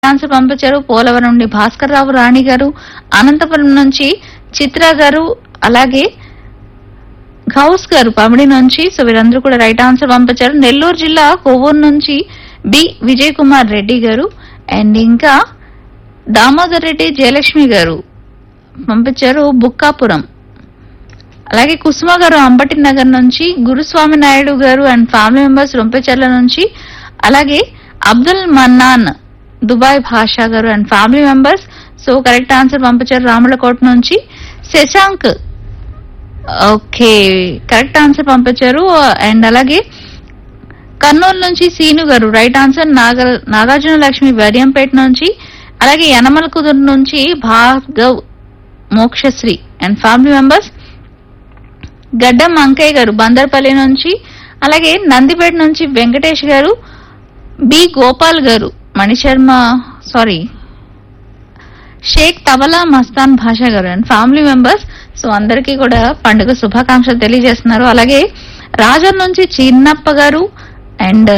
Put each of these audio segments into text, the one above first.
answer పంపించారు పోలవరం నుండి భాస్కర్ రావు రాణి గారు అనంతపురం నుంచి చిత్ర గారు అలాగే గౌస్ గారు పమిడి నుంచి సో వీరందరూ కూడా రైట్ ఆన్సర్ పంపించారు నెల్లూరు జిల్లా కొవ్వూరు నుంచి బి విజయ్ కుమార్ రెడ్డి గారు అండ్ ఇంకా దామోదర్ రెడ్డి జయలక్ష్మి గారు పంపించారు బుక్కాపురం అలాగే కుసుమ గారు అంబటి నగర్ నుంచి గురుస్వామి నాయుడు గారు అండ్ ఫ్యామిలీ మెంబర్స్ రొంపెచర్ల నుంచి అలాగే Abdul Mannan Dubai Basha garu and family members so correct answer పంపించారు రాములకోట నుంచి శశాంక్ ఓకే కరెక్ట్ ఆన్సర్ పంపించారు అండ్ అలాగే కర్నూలు నుంచి సీను గారు రైట్ ఆన్సర్ నాగ నాగార్జున లక్ష్మి వరియంపేట నుంచి అలాగే యనమల కుదురు నుంచి Bhargav Mokshasri and family members Gaddam Ankaiah గారు బందర్పల్లి నుంచి అలాగే నందిపేట నుంచి వెంకటేష్ గారు B Gopal garu Manisharma sorry Shaik Tabla Mastan Basha garu and family members so అందరికీ కూడా పండుగ శుభాకాంక్షలు తెలియజేస్తున్నారు అలాగే రాజన్ నుంచి చిన్నప్ప గారు అండ్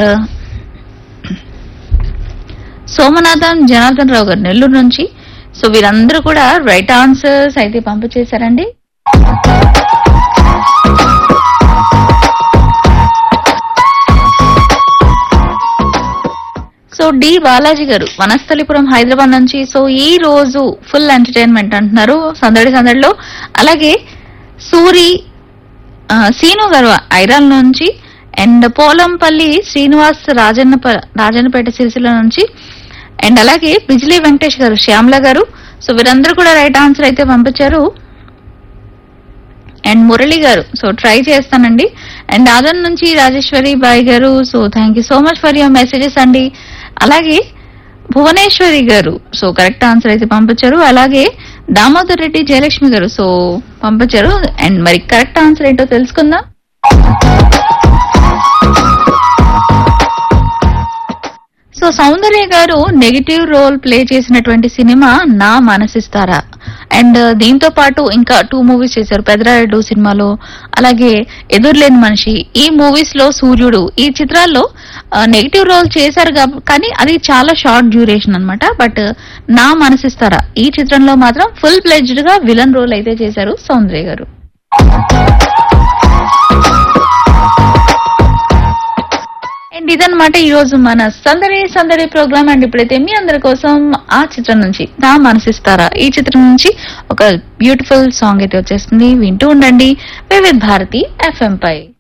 సోమనాథన్ జనార్దన్ రావు గారు నెల్లూరు నుంచి సో వీరందరూ కూడా రైట్ ఆన్సర్స్ అయితే పంపించేశారండి సో డి బాలాజీ గారు వనస్థలిపురం హైదరాబాద్ నుంచి సో ఈ రోజు ఫుల్ ఎంటర్టైన్మెంట్ అంటున్నారు సందడి సందడిలో అలాగే సూరి ఆ, సీను గారు ఐరాల్ నుంచి అండ్ పోలంపల్లి శ్రీనివాస్ రాజన్న రాజన్నపేట సిరిసిల్ల నుంచి అండ్ అలాగే బిజిలీ వెంకటేష్ గారు శ్యామల గారు సో వీరందరూ కూడా రైట్ ఆన్సర్ అయితే పంపించారు and Murali garu so try చేస్తానండి అండ్ ఆదన్ నుంచి Rajeshwari Bai garu so thank you so much for your messages అండి అలాగే భువనేశ్వరి గారు సో కరెక్ట్ ఆన్సర్ అయితే పంపించారు అలాగే దామోదర్ రెడ్డి జయలక్ష్మి గారు సో పంపించారు అండ్ మరి కరెక్ట్ ఆన్సర్ ఏంటో తెలుసుకుందాం so Soundarya garu negative role play చేసినటువంటి సినిమా నా మనసిస్తారా అండ్ దీంతో పాటు ఇంకా టూ మూవీస్ చేశారు పెదరాయుడు సినిమాలో అలాగే ఎదురులేని మనిషి ఈ మూవీస్ లో సూర్యుడు ఈ చిత్రాల్లో నెగిటివ్ రోల్ చేశారు కాబ- కానీ అది చాలా షార్ట్ డ్యూరేషన్ అన్నమాట బట్ నా మనసిస్తారా ఈ చిత్రంలో మాత్రం ఫుల్ ప్లెజ్డ్ గా విలన్ రోల్ అయితే చేశారు సౌందర్య గారు అండ్ ఇదన్నమాట ఈ రోజు మన సందడి సందడి ప్రోగ్రామ్ అండ్ ఇప్పుడైతే మీ అందరి కోసం ఆ చిత్రం నుంచి నా మనసిస్తారా ఈ చిత్రం నుంచి ఒక బ్యూటిఫుల్ సాంగ్ అయితే వచ్చేస్తుంది వింటూ ఉండండి వివిధ్ భారతి ఎఫ్ఎం పై